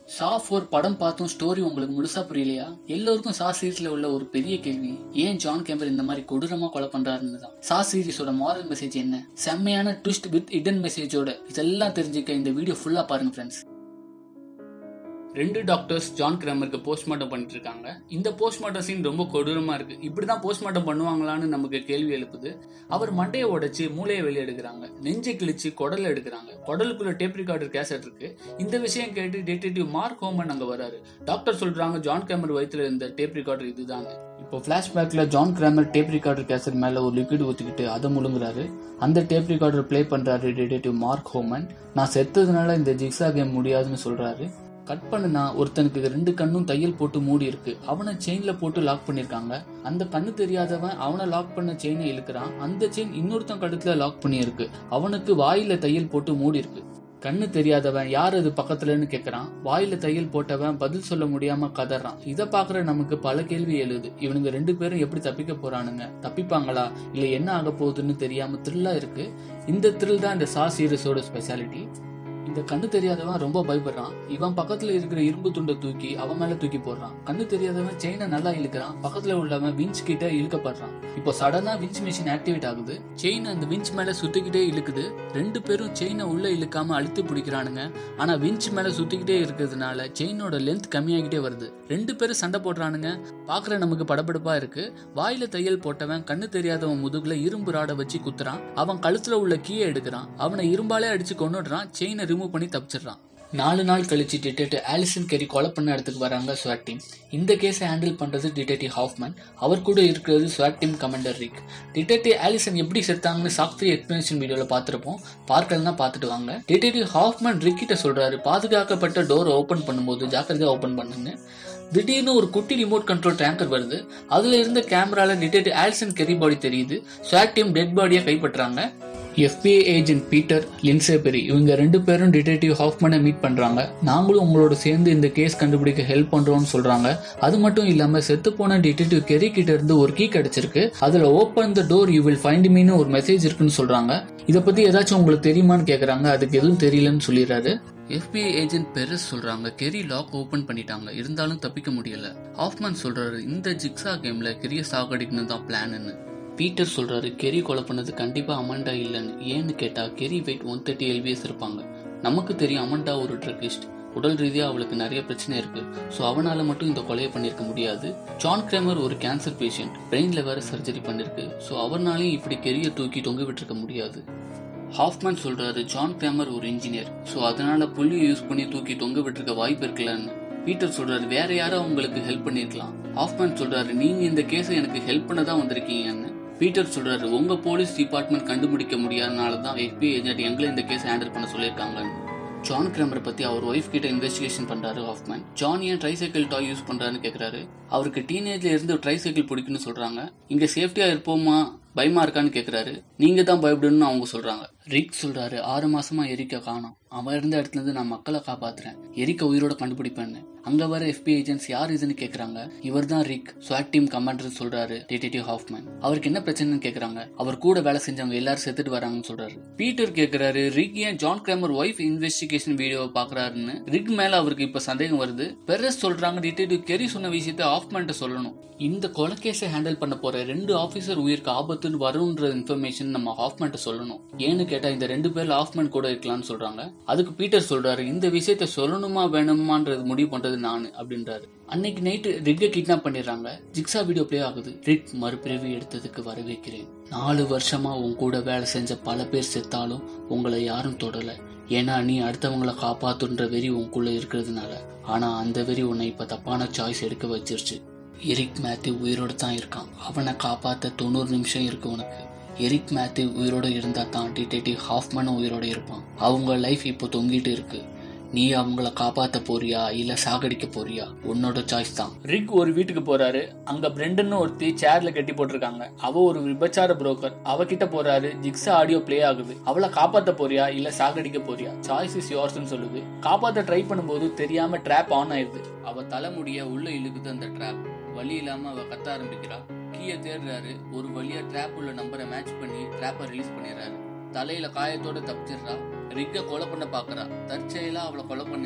சா ஃபோர் படம் பார்த்தும் ஸ்டோரி உங்களுக்கு முழுசா புரியலையா எல்லோருக்கும் சா சீரீஸ்ல உள்ள ஒரு பெரிய கேள்வி ஏன் ஜான் கேம்பர் இந்த மாதிரி கொடூரமா கொலை பண்றாருன்னு தான் சா சீரிஸோட மாரல் மெசேஜ் என்ன செம்மையான ட்விஸ்ட் வித் இடன் மெசேஜோட இதெல்லாம் தெரிஞ்சுக்க இந்த வீடியோ ஃபுல்லா பாருங்க ஃப்ரெண்ட்ஸ் ரெண்டு டாக்டர்ஸ் ஜான் கிராமருக்கு போஸ்ட்மார்ட்டம் பண்ணிட்டு இருக்காங்க இந்த போஸ்ட்மார்ட்டம் சீன் ரொம்ப கொடூரமா இருக்கு இப்படிதான் போஸ்ட்மார்ட்டம் பண்ணுவாங்களான்னு நமக்கு கேள்வி எழுப்புது அவர் மண்டையை உடைச்சு மூளையை வெளியே எடுக்கிறாங்க நெஞ்சை கிழிச்சு குடலை எடுக்கிறாங்க குடலுக்குள்ள டேப் ரெக்கார்டர் கேசட் இருக்கு இந்த விஷயம் கேட்டு டிடெக்டிவ் மார்க் ஹோமன் அங்க வராரு டாக்டர் சொல்றாங்க ஜான் கிராமர் வயித்துல இருந்த டேப் ரெக்கார்டர் இதுதான் இப்போ பிளாஷ்பேக்ல John Kramer tape recorder cassette மேல ஒரு லிக்விட் ஊத்திக்கிட்டு அதை முழுங்குறாரு அந்த டேப் ரெக்கார்டர் ப்ளே பண்றாரு டிடெக்டிவ் மார்க் ஹோமன் நான் செத்ததுனால இந்த ஜிக்ஸா கேம் முடியாதுன்னு சொல்றாரு கட் பண்ணுனா ஒருத்தனுக்கு ரெண்டு கண்ணும் தையல் போட்டு மூடி இருக்கு அவனை செயின்ல போட்டு லாக் பண்ணிருக்காங்க அந்த கண்ணு தெரியாதவன் அவனை லாக் பண்ண செயினை இழுக்கிறான் அந்த செயின் இன்னொருத்தன் கழுத்துல லாக் பண்ணியிருக்கு அவனுக்கு வாயில தையல் போட்டு மூடி இருக்கு கண்ணு தெரியாதவன் யார் அது பக்கத்துலன்னு கேக்குறான் வாயில தையல் போட்டவன் பதில் சொல்ல முடியாம கதறான் இத பாக்குற நமக்கு பல கேள்வி எழுது இவனுங்க ரெண்டு பேரும் எப்படி தப்பிக்க போறானுங்க தப்பிப்பாங்களா இல்ல என்ன ஆக போகுதுன்னு தெரியாம த்ரில்லா இருக்கு இந்த த்ரில் தான் இந்த சா சீரிஸோட ஸ்பெஷாலிட்டி இந்த கண்ணு தெரியாதவன் ரொம்ப பயப்படுறான் இவன் பக்கத்துல இருக்கிற இரும்பு துண்டை தூக்கி அவன் மேல தூக்கி போடுறான் கண்ணு தெரியாதவன் செயினை நல்லா இழுக்கிறான் பக்கத்துல உள்ளவன் விஞ்ச் கிட்ட இழுக்கப்படுறான் இப்போ சடனா விஞ்ச் மிஷின் ஆக்டிவேட் ஆகுது செயின் அந்த விஞ்ச் மேல சுத்திக்கிட்டே இழுக்குது ரெண்டு பேரும் செயினை உள்ள இழுக்காம அழுத்தி பிடிக்கிறானுங்க ஆனா விஞ்ச் மேல சுத்திக்கிட்டே இருக்கிறதுனால செயினோட லென்த் கம்மியாகிட்டே வருது ரெண்டு பேரும் சண்டை போடுறானுங்க பாக்குற நமக்கு படபடப்பா இருக்கு வாயில தையல் போட்டவன் கண்ணு தெரியாதவன் முதுகுல இரும்பு ராடை வச்சு குத்துறான் அவன் கழுத்துல உள்ள கீயை எடுக்கிறான் அவனை இரும்பாலே அடிச்சு கொன்னுடுறான் செயினை ரிமூவ் பண்ணி தப்பிச்சிடுறான் நாலு நாள் கழிச்சு டிடெக்டிவ் ஆலிசன் கெரி கொலை பண்ண இடத்துக்கு வராங்க ஸ்வாட் டீம் இந்த கேஸை ஹேண்டில் பண்றது டிடெக்டிவ் ஹாஃப்மன் அவர் கூட இருக்கிறது ஸ்வாட் team commander Rick detective Allison எப்படி செத்தாங்கன்னு சாஃப்ட்வேர் எக்ஸ்பிளனேஷன் வீடியோல பார்த்துருப்போம் பார்க்கலன்னா பார்த்துட்டு வாங்க டிடெக்டிவ் ஹாஃப்மன் ரிக் கிட்ட சொல்றாரு பாதுகாக்கப்பட்ட டோர் ஓபன் பண்ணும்போது ஜாக்கிரதையா ஓபன் பண்ணுங்க திடீர்னு ஒரு குட்டி ரிமோட் கண்ட்ரோல் டேங்கர் வருது அதுல இருந்த கேமரால டிடெக்டிவ் ஆலிசன் கெரி பாடி தெரியுது ஸ்வாட் டீம் டெட் பாடியை கைப்பற்றாங்க FBI agent Peter Lindsey Perez இவங்க ரெண்டு பேரும் டிடெக்டிவ் ஹாஃப்மனை மீட் பண்றாங்க நாங்களும் உங்களோட சேர்ந்து இந்த கேஸ் கண்டுபிடிக்க ஹெல்ப் பண்றோம்னு சொல்றாங்க அது மட்டும் இல்லாம செத்து போன டிடெக்டிவ் கெரி கிட்ட இருந்து ஒரு கீ கிடைச்சிருக்கு அதுல open the door you will find மீன்னு ஒரு மெசேஜ் இருக்குன்னு சொல்றாங்க இத பத்தி ஏதாச்சும் உங்களுக்கு தெரியுமான்னு கேக்குறாங்க அதுக்கு எதுவும் தெரியலன்னு சொல்லிடுறாரு எஃபிஐ ஏஜென்ட் பெரஸ் சொல்றாங்க கெரி லாக் ஓபன் பண்ணிட்டாங்க இருந்தாலும் தப்பிக்க முடியல ஹாஃப்மன் சொல்றாரு இந்த ஜிக்ஸா கேம்ல கெரிய சாகடிக்கணும் தான் பிளான்னு பீட்டர் சொல்றாரு கெரி கொலை பண்ணது கண்டிப்பா அமண்டா இல்லைன்னு ஏன்னு கேட்டா Kerry weight one thirty LBS இருப்பாங்க நமக்கு தெரியும் அமண்டா ஒரு ட்ரக்கிஸ்ட் உடல் ரீதியா அவளுக்கு நிறைய பிரச்சனை இருக்கு ஸோ அவனால மட்டும் இந்த கொலையை பண்ணிருக்க முடியாது ஜான் கிராமர் ஒரு கேன்சர் பேஷண்ட் பிரெயின்ல வேற சர்ஜரி பண்ணிருக்கு ஸோ அவனாலையும் இப்படி கெரிய தூக்கி தொங்க விட்டுருக்க முடியாது ஹாஃப்மேன் சொல்றாரு ஜான் கிராமர் ஒரு இன்ஜினியர் ஸோ அதனால புள்ளியை யூஸ் பண்ணி தூக்கி தொங்க விட்டுருக்க வாய்ப்பு இருக்குல்லன்னு பீட்டர் சொல்றாரு வேற யாரோ உங்களுக்கு ஹெல்ப் பண்ணிருக்கலாம் ஹாஃப்மேன் சொல்றாரு நீங்க இந்த கேஸை எனக்கு ஹெல்ப் பண்ண தான் வந்திருக்கீங்கன்னு பீட்டர் சொல்றாரு உங்க போலீஸ் டிபார்ட்மெண்ட் கண்டுபிடிக்க முடியாதனால தான் எஃபிஐ ஏஜென்ட் எங்களை இந்த கேஸ் ஹேண்டில் பண்ண சொல்லியிருக்காங்கன்னு ஜான் கிராமர் பத்தி அவர் ஒய்ஃப் கிட்ட இன்வெஸ்டிகேஷன் பண்றாரு ஹாஃப்மேன் ஜான் ஏன் ட்ரைசைக்கிள் டாய் யூஸ் பண்றாருன்னு கேக்குறாரு அவருக்கு டீனேஜ்ல இருந்து ட்ரைசைக்கிள் பிடிக்குன்னு சொல்றாங்க இங்க சேஃப்டியா இருப்போமா பயமா இருக்கான்னு கேக்குறாரு நீங்க தான் பயப்படணும்னு அவங்க சொல்றாங்க ரிக் சொல்றாரு ஆறு மாசமா எரிக்க காணோம் அவன் இருந்த இடத்துல இருந்து நான் மக்களை காப்பாத்துறேன் எரிக்க உயிரோட கண்டுபிடிப்பேன்னு அங்க வர எஃபி ஏஜென்ட்ஸ் யார் இதுன்னு கேக்குறாங்க இவர் தான் ரிக் ஸ்வாட் டீம் கமாண்டர் சொல்றாரு டிடெக்டிவ் ஹாஃப்மேன் அவருக்கு என்ன பிரச்சனைன்னு கேக்குறாங்க அவர் கூட வேலை செஞ்சவங்க எல்லாரும் செத்துட்டு வராங்கன்னு சொல்றாரு பீட்டர் கேக்குறாரு ரிக் ஏன் ஜான் கிராமர் ஒய்ஃப் இன்வெஸ்டிகேஷன் வீடியோவை பாக்குறாருன்னு ரிக் மேல அவருக்கு இப்ப சந்தேகம் வருது பெரஸ் சொல்றாங்க டிடெக்டிவ் கெரி சொன்ன விஷயத்த ஆஃப்மேன்ட்ட சொல்லணும் இந்த கொலைகேஸை ஹேண்டில் பண்ண போற ரெண்டு ஆபீசர் உயிருக்கு ஆபத்துன்னு வரும்ன்ற இன்ஃபர்மேஷன் நம்ம ஹாஃப்மேன்ட்ட சொல்லணும் ஏன்னு கேட்டா இந்த ரெண்டு பேர்ல ஹாஃப்மேன் கூட இருக்கலாம்னு சொல்றாங்க அதுக்கு பீட்டர் சொல்றாரு இந்த விஷயத்த சொல்லணுமா வேணுமான்றது முடிவு பண்றது நானு அப்படின்றாரு அன்னைக்கு நைட்டு ரிக்கை கிட்னாப் பண்ணிடுறாங்க ஜிக்ஸா வீடியோ ப்ளே ஆகுது ரிக் மறுபிறவி எடுத்ததுக்கு வரவேற்கிறேன் நாலு வருஷமா உன் கூட வேலை செஞ்ச பல பேர் செத்தாலும் உங்களை யாரும் தொடல ஏன்னா நீ அடுத்தவங்களை காப்பாத்துன்ற வெறி உனக்குள்ள இருக்கிறதுனால ஆனா அந்த வெறி உன்னை இப்ப தப்பான சாய்ஸ் எடுக்க வச்சிருச்சு எரிக் மேத்யூ உயிரோட தான் இருக்கான் அவனை காப்பாத்த தொண்ணூறு நிமிஷம் இருக்கு உனக்கு எரிக் மேத்யூ உயிரோட இருந்தா தான் டிடெக்டிவ் ஹாஃப்மனும் உயிரோட இருப்பான் அவங்க லைஃப் இப்போ தொங்கிட்டு இருக்கு நீ அவங்கள காப்பாத்த போறியா இல்ல சாகடிக்க போறியா உன்னோட சாய்ஸ் தான் ரிக் ஒரு வீட்டுக்கு போறாரு அங்க பிரெண்டன் ஒருத்தி சேர்ல கட்டி போட்டிருக்காங்க அவ ஒரு விபச்சார புரோக்கர் அவகிட்ட போறாரு ஜிக்ஸா ஆடியோ ப்ளே ஆகுது அவளை காப்பாத்த போறியா இல்ல சாகடிக்க போறியா சாய்ஸ் இஸ் யோர்ஸ்னு சொல்லுது காப்பாத்த ட்ரை பண்ணும்போது தெரியாம ட்ராப் ஆன் ஆயிருது அவ தலைமுடிய உள்ள இழுக்குது அந்த ட்ராப் வழி இல்லாம அவ கத்த ஆரம்பிக்கிறா கீயை தேடுறாரு ஒரு வழியா ட்ராப் உள்ள நம்பரை மேட்ச் பண்ணி ட்ராப்பை ரிலீஸ் பண்ணிடுறாரு தலையில காயத்தோட தப்பிச்சிடுறா ரிக்க கொலை பண்ண பாக்குறா தற்செயலா அவளை கொலை பண்ணிடுறான்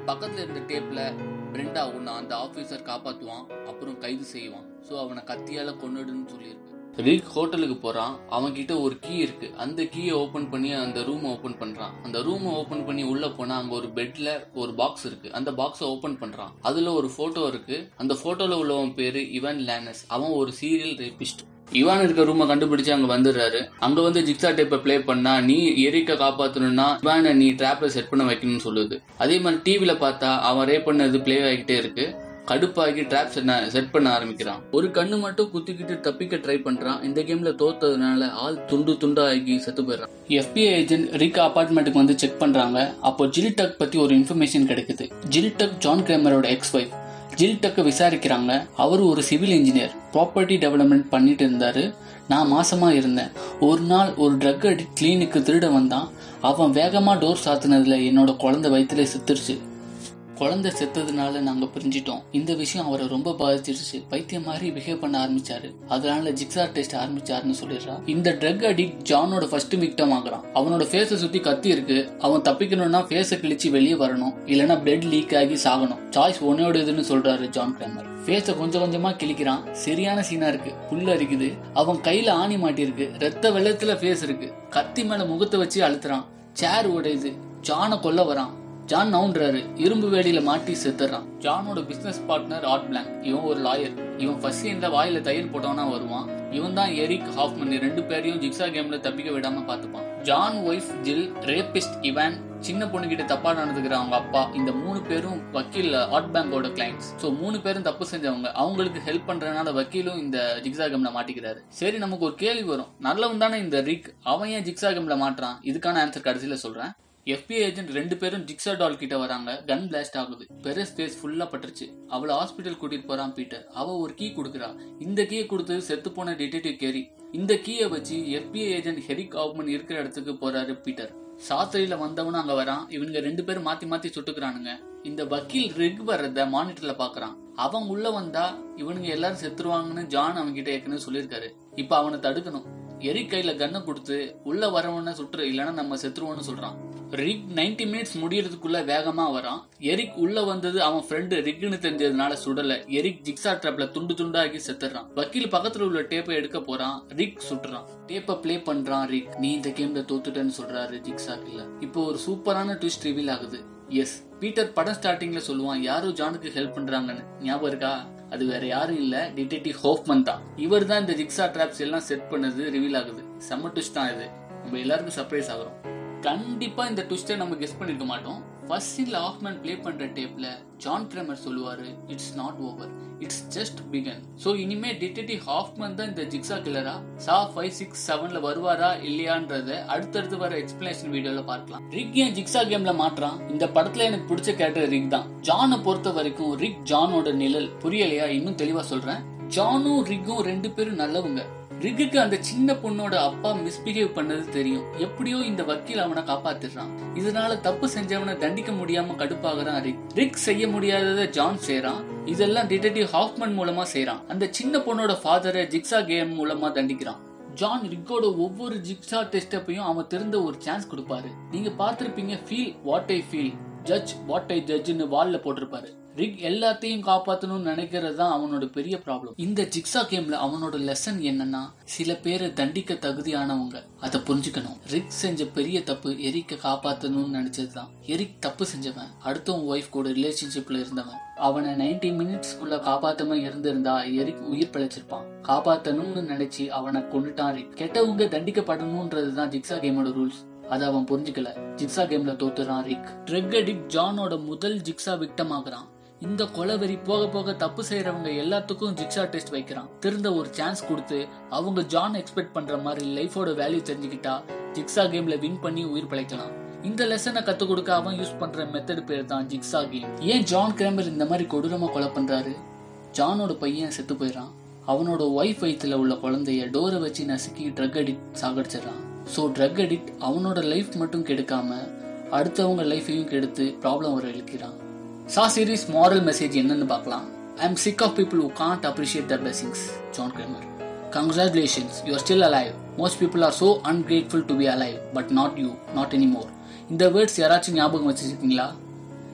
பக்கத்துல இருந்த டேப்ல பிரெண்டா உன்னை அந்த ஆபீசர் காப்பாத்துவான் அப்புறம் கைது செய்வான் ஸோ அவனை கத்தியால கொன்னுடுன்னு சொல்லியிருக்கு ரிக் ஹோட்டலுக்கு போறான் அவன் கிட்ட ஒரு கீ இருக்கு அந்த கீயை ஓபன் பண்ணி அந்த ரூமை ஓபன் பண்றான் அந்த ரூமை ஓபன் பண்ணி உள்ள போனா அங்க ஒரு பெட்ல ஒரு பாக்ஸ் இருக்கு அந்த பாக்ஸை ஓபன் பண்றான் அதுல ஒரு போட்டோ இருக்கு அந்த போட்டோல உள்ளவன் பேரு இவன் லேனஸ் அவன் ஒரு சீரியல் ரேபிஸ்ட் இவான் இருக்க ரூமை கண்டுபிடிச்சு அங்க வந்துடுறாரு அங்க வந்து ஜிக்ஸா டேப்பை ப்ளே பண்ணா நீ எரிக்க காப்பாத்தணும்னா இவானை நீ ட்ராப்ல செட் பண்ண வைக்கணும்னு சொல்லுது அதே மாதிரி டிவில பார்த்தா அவன் ரேப் பண்ணது ப்ளே ஆகிட்டே இருக்கு கடுப்பாகி ட்ராப் செட் பண்ண ஆரம்பிக்கிறான் ஒரு கண்ணு மட்டும் குத்திக்கிட்டு தப்பிக்க ட்ரை பண்றான் இந்த கேம்ல தோத்ததுனால ஆள் துண்டு துண்டா ஆகி செத்து போயிடுறான் எஃபிஐ ஏஜென்ட் ரிக் அபார்ட்மெண்ட்டுக்கு வந்து செக் பண்றாங்க அப்போ ஜில் டக் பத்தி ஒரு இன்ஃபர்மேஷன் கிடைக்குது ஜில் டக் ஜான் கிரேமரோட எக்ஸ் ஒய்ஃப் ஜில் டக்கை விசாரிக்கிறாங்க அவர் ஒரு சிவில் இன்ஜினியர் ப்ராப்பர்ட்டி டெவலப்மெண்ட் பண்ணிட்டு இருந்தாரு நான் மாசமா இருந்தேன் ஒரு நாள் ஒரு ட்ரக் அடிக்ட் கிளீனுக்கு திருட வந்தான் அவன் வேகமா டோர் சாத்தினதுல என்னோட குழந்தை வயிற்றுல செத்துருச்சு குழந்தை செத்ததுனால நாங்க பிரிஞ்சிட்டோம் இந்த விஷயம் அவரை ரொம்ப பாதிச்சிருச்சு பைத்தியம் மாதிரி பிஹேவ் பண்ண ஆரம்பிச்சாரு அதனால ஜிக்ஸார் டெஸ்ட் ஆரம்பிச்சாருன்னு சொல்லிடுறா இந்த ட்ரக் அடிக்ட் ஜானோட ஃபர்ஸ்ட் விக்டம் ஆகுறான் அவனோட ஃபேஸை சுத்தி கத்தி இருக்கு அவன் தப்பிக்கணும்னா ஃபேஸை கிழிச்சு வெளியே வரணும் இல்லைன்னா பிளட் லீக் ஆகி சாகணும் சாய்ஸ் உன்னோடதுன்னு சொல்றாரு ஜான் கிராமர் ஃபேஸை கொஞ்சம் கொஞ்சமா கிழிக்கிறான் சரியான சீனா இருக்கு புல்ல அரிக்குது அவன் கையில ஆணி மாட்டிருக்கு ரத்த வெள்ளத்துல ஃபேஸ் இருக்கு கத்தி மேல முகத்தை வச்சு அழுத்துறான் சேர் உடையுது ஜானை கொல்ல வரான் ஜான் நவுன்றாரு இரும்பு வேலியில மாட்டி செத்துறான் ஜானோட பிசினஸ் பார்ட்னர் ஆட் பிளாங்க் இவன் ஒரு லாயர் இவன் ஃபர்ஸ்ட் சீன்ல வாயில தையல் போட்டவனா வருவான் இவன் தான் எரிக் ஹாஃப்மன் ரெண்டு பேரையும் ஜிக்ஸா கேம்ல தப்பிக்க விடாம பாத்துப்பான் John wife Jill rapist Ivan சின்ன பொண்ணு கிட்ட தப்பா நடந்துக்கிற அவங்க அப்பா இந்த மூணு பேரும் வக்கீல் ஆட் பேங்கோட கிளைண்ட்ஸ் ஸோ மூணு பேரும் தப்பு செஞ்சவங்க அவங்களுக்கு ஹெல்ப் பண்றதுனால வக்கீலும் இந்த ஜிக்ஸா கேம்ல மாட்டிக்கிறாரு சரி நமக்கு ஒரு கேள்வி வரும் நல்லவன் தானே இந்த ரிக் அவன் ஏன் ஜிக்ஸா கேம்ல மாட்டுறான் இதுக்கான ஆன்சர் கடைசியில சொல்றேன் FBI ஏஜென்ட் ரெண்டு பேரும் ஜிக்ஸா டால் கிட்ட வராங்க கன் பிளாஸ்ட் ஆகுது பெரஸ் ஃபேஸ் ஃபுல்லா பட்டுருச்சு அவளை ஹாஸ்பிட்டல் கூட்டிட்டு போறான் பீட்டர் அவ ஒரு கீ கொடுக்குறா இந்த கீயை கொடுத்தது செத்து போன டிடெக்டிவ் கேரி இந்த கீயை வச்சு FBI ஏஜென்ட் ஹெரிக் ஆப்மன் இருக்கிற இடத்துக்கு போறாரு பீட்டர் சாத்திரியில வந்தவனும் அங்க வரான் இவனுங்க ரெண்டு பேரும் மாத்தி மாத்தி சுட்டுக்கிறானுங்க இந்த வக்கீல் ரிக் வர்றத மானிட்டர்ல பாக்குறான் அவன் உள்ள வந்தா இவனுங்க எல்லாரும் செத்துருவாங்கன்னு ஜான் அவன்கிட்ட ஏற்கனவே சொல்லியிருக்காரு இப்ப அவனை தடுக்கணும் எரிக் கையில கன்னை கொடுத்து உள்ள வரவன சுட்டுரு இல்லைன்னா நம்ம செத்துருவோம்னு சொல்றான் ரிக் 90 மினிட்ஸ் முடியறதுக்குள்ள வேகமா வரான் எரிக் உள்ள வந்தது அவன் ஃப்ரெண்டு ரிக்னு தெரிஞ்சதுனால சுடல எரிக் ஜிக்ஸா ட்ராப்ல துண்டு துண்டாகி செத்துறான் வக்கீல் பக்கத்துல உள்ள டேப்பை எடுக்க போறான் ரிக் சுட்டுறான் டேப்பை ப்ளே பண்றான் ரிக் நீ இந்த கேம்ல தோத்துட்டேன்னு சொல்றாரு ஜிக்ஸா இல்ல இப்போ ஒரு சூப்பரான ட்விஸ்ட் ரிவீல் ஆகுது எஸ் பீட்டர் படம் ஸ்டார்டிங்ல சொல்லுவான் யாரோ ஜானுக்கு ஹெல்ப் பண்றாங்கன்னு ஞாபகம் இருக்கா அது வேற யாரும் இல்ல டிடெக்டிவ் ஹோஃப்மன் தான் இவர் தான் இந்த ஜிக்ஸா ட்ராப்ஸ் எல்லாம் செட் பண்ணது ரிவீல் ஆகுது செம்ம ட்விஸ்ட் தான் இது நம்ம எல்லாருக்கும் சர்ப்ரைஸ் ஆகிறோம் கண்டிப்பா இந்த ட்விஸ்டை நம்ம கெஸ் பண்ணிருக்க மாட்டோம் ஃபர்ஸ்ட் சீன்ல ஆஃப்மேன் ப்ளே பண்ற டேப்ல ஜான் கிரமர் சொல்லுவாரு it's not over it's just begun so இனிமே டிடெக்டிவ் ஹாஃப்மேன் தான் இந்த ஜிக்ஸா கில்லரா சா ஃபைவ் சிக்ஸ் செவன்ல வருவாரா இல்லையான்றத அடுத்தடுத்து வர எக்ஸ்பிளேஷன் வீடியோல பார்க்கலாம் ரிக் ஏன் ஜிக்ஸா கேம்ல மாற்றான் இந்த படத்துல எனக்கு பிடிச்ச கேரக்டர் ரிக் தான் ஜானை பொறுத்த வரைக்கும் ரிக் ஜானோட நிழல் புரியலையா இன்னும் தெளிவா சொல்றேன் ஜானும் ரிக்கும் ரெண்டு பேரும் நல்லவங்க ரிக்குக்கு அந்த சின்ன பொண்ணோட அப்பா மிஸ்பிஹேவ் பண்ணது தெரியும் எப்படியோ இந்த வக்கீல் அவனை காப்பாத்திடுறான் இதனால தப்பு செஞ்சவனை தண்டிக்க முடியாம கடுப்பாகிறான் ரிக் ரிக் செய்ய முடியாததை ஜான் செய்றான் இதெல்லாம் டிடெக்டிவ் ஹாஃப்மன் மூலமா செய்றான் அந்த சின்ன பொண்ணோட ஃபாதரை ஜிக்ஸா கேம் மூலமா தண்டிக்கிறான் ஜான் ரிக்கோட ஒவ்வொரு ஜிக்ஸா டெஸ்டப்பையும் அவன் திறந்த ஒரு சான்ஸ் கொடுப்பாரு நீங்க பார்த்திருப்பீங்க feel what I feel judge what I ஜட்ஜ்னு வால்ல போட்டிருப்பாரு ரிக் எல்லாத்தையும் காப்பாத்தணும்னு நினைக்கிறது தான் அவனோட பெரிய ப்ராப்ளம் இந்த ஜிக்ஸா கேம்ல அவனோட லெசன் என்னன்னா சில பேரை தண்டிக்க தகுதியானவங்க அதை புரிஞ்சுக்கணும் ரிக் செஞ்ச பெரிய தப்பு எரிக்க காப்பாத்தணும்னு நினைச்சதுதான் எரிக் தப்பு செஞ்சவன் அடுத்தவன் ஒய்ஃப் கூட ரிலேஷன்ஷிப்ல இருந்தவன் அவனை 90 மினிட்ஸ்க்குள்ள காப்பாத்தாம இருந்திருந்தா எரிக் உயிர் பிழைச்சிருப்பான் காப்பாத்தணும்னு நினைச்சு அவனை கொண்டுட்டான் ரிக் கெட்டவங்க தண்டிக்கப்படணும்ன்றதுதான் ஜிக்ஸா கேமோட ரூல்ஸ் அதை அவன் புரிஞ்சுக்கல ஜிக்ஸா கேம்ல தோத்துறான் ரிக் ட்ரக் அடிக்ட் ஜானோட முதல் ஜிக்ஸா விக்டம் ஆகுறான் இந்த கொலவெறி போக போக தப்பு செய்யறவங்க எல்லாத்துக்கும் ஜிக்ஸா டெஸ்ட் வைக்கிறான் திருந்த ஒரு சான்ஸ் கொடுத்து அவங்க ஜான் எக்ஸ்பெக்ட் பண்ற மாதிரி லைஃபோட வேல்யூ தெரிஞ்சுக்கிட்டா ஜிக்ஸா கேம்ல வின் பண்ணி உயிர் பிழைக்கலாம் இந்த லெசனை கத்து கொடுக்க அவன் யூஸ் பண்ற மெத்தட் பேர் தான் ஜிக்ஸா கேம் ஏன் ஜான் கிராமர் இந்த மாதிரி கொடூரமா கொலை பண்றாரு ஜானோட பையன் செத்து போயிடறான் அவனோட ஒய்ஃப் வயித்துல உள்ள குழந்தைய டோரை வச்சு நசுக்கி ட்ரக் அடிக்ட் சாகடிச்சிடறான் ஸோ ட்ரக் அடிக்ட் அவனோட லைஃப் மட்டும் கெடுக்காம அடுத்தவங்க லைஃபையும் கெடுத்து ப்ராப்ளம் வர இழுக்கிறான் சா சீரிஸ் மாரல் மெசேஜ் என்னன்னு பார்க்கலாம் I am sick of people who can't appreciate their blessings John Kramer congratulations you are still alive most people are so ungrateful to be alive but not you not anymore இந்த words யாராச்சும் ஞாபகம் வச்சிருக்கீங்களா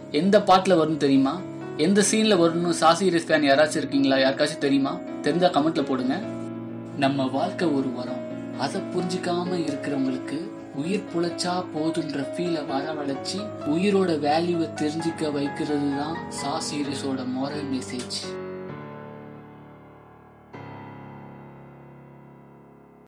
எந்த பாட்டுல வரும்னு தெரியுமா எந்த சீன்ல வரும்னு சா சீரியஸ் ஃபேன் யாராச்சும் இருக்கீங்களா யாருக்காச்சும் தெரியுமா தெரிஞ்சா கமெண்ட்ல போடுங்க நம்ம வாழ்க்கை ஒரு வரம் அதை புரிஞ்சுக்காம இருக்கிறவங்களுக்கு உயிர் புழைச்சா போதுன்ற ஃபீலை வரவழைச்சி உயிரோட வேல்யூவை தெரிஞ்சுக்க வைக்கிறது தான் சா சீரியஸோட moral மெசேஜ்